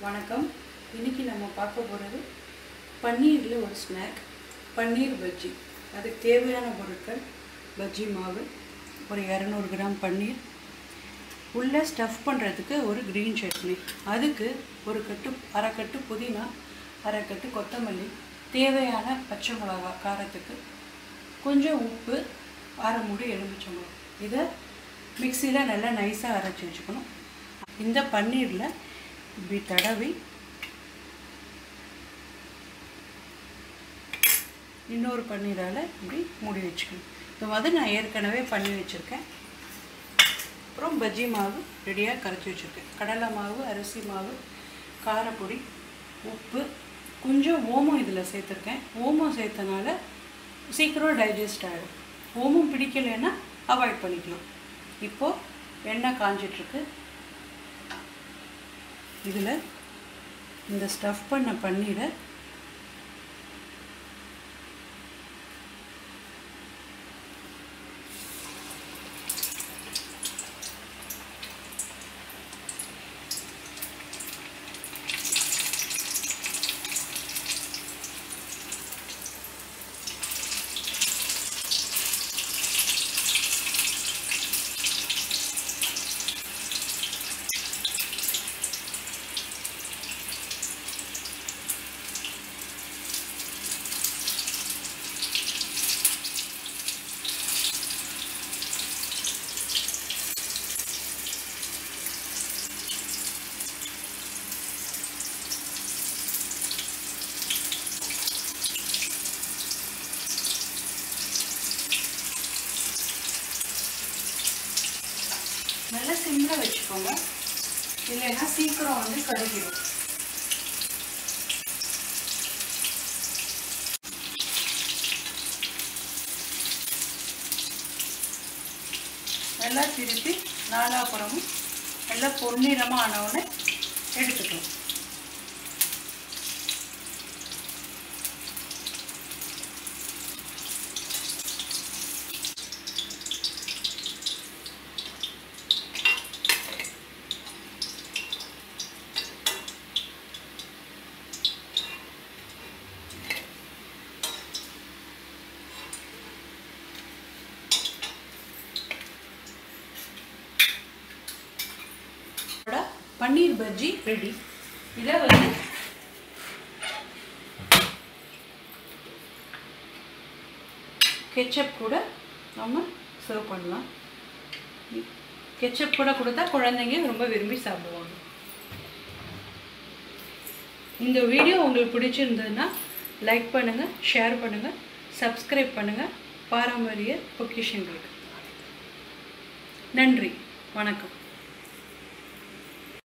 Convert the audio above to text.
வணக்கம் இன்னைக்கு நம்ம பார்க்க போகிறது பன்னீரில் ஒரு ஸ்நாக் பன்னீர் பஜ்ஜி அதுக்கு தேவையான பொருட்கள் பஜ்ஜி மாவு ஒரு இரநூறு கிராம் பன்னீர் உள்ளே ஸ்டஃப் பண்ணுறதுக்கு ஒரு க்ரீன் சட்னி அதுக்கு ஒரு கட்டு அரை கட்டு புதினா அரை கட்டு கொத்தமல்லி தேவையான பச்சை மிளகா காரத்துக்கு கொஞ்சம் உப்பு அரை மூடி எலுமிச்சம்பழம் இதை மிக்சியில் நல்லா நைஸாக அரைச்சி வச்சுக்கணும் இந்த பன்னீரில் இப்படி தடவி இன்னொரு பன்னீரால் இப்படி மூடி வச்சுக்கணும் இந்த மாதிரி நான் ஏற்கனவே பண்ணி வச்சுருக்கேன் அப்புறம் பஜ்ஜி மாவு ரெடியாக கரைச்சி வச்சுருக்கேன் கடலை மாவு அரிசி மாவு காரப்பொடி உப்பு கொஞ்சம் ஓமம் இதில் சேர்த்துருக்கேன் ஓமம் சேர்த்தனால சீக்கிரம் டைஜஸ்ட் ஆகிடும் ஓமம் பிடிக்கலைன்னா அவாய்ட் பண்ணிக்கலாம் இப்போது எண்ணெய் காஞ்சிட்ருக்கு இதில் இந்த ஸ்டஃப் பண்ண பன்னீரை நல்லா சிம்மில் வச்சுக்கோங்க இல்லைன்னா சீக்கிரம் வந்து கருகிடும் நல்லா திருப்பி நாலாப்புறமும் நல்லா பொன்னிறமாக ஆனவுடனே எடுத்துக்கலாம் இதோட பன்னீர் பஜ்ஜி ரெடி இதை வந்து கெச்சப் கூட நம்ம சர்வ் பண்ணலாம் கெச்சப் கூட கொடுத்தா குழந்தைங்க ரொம்ப விரும்பி சாப்பிடுவாங்க இந்த வீடியோ உங்களுக்கு பிடிச்சிருந்ததுன்னா லைக் பண்ணுங்கள் ஷேர் பண்ணுங்கள் சப்ஸ்கிரைப் பண்ணுங்கள் பாரம்பரிய பொக்கிஷங்களுக்கு நன்றி வணக்கம்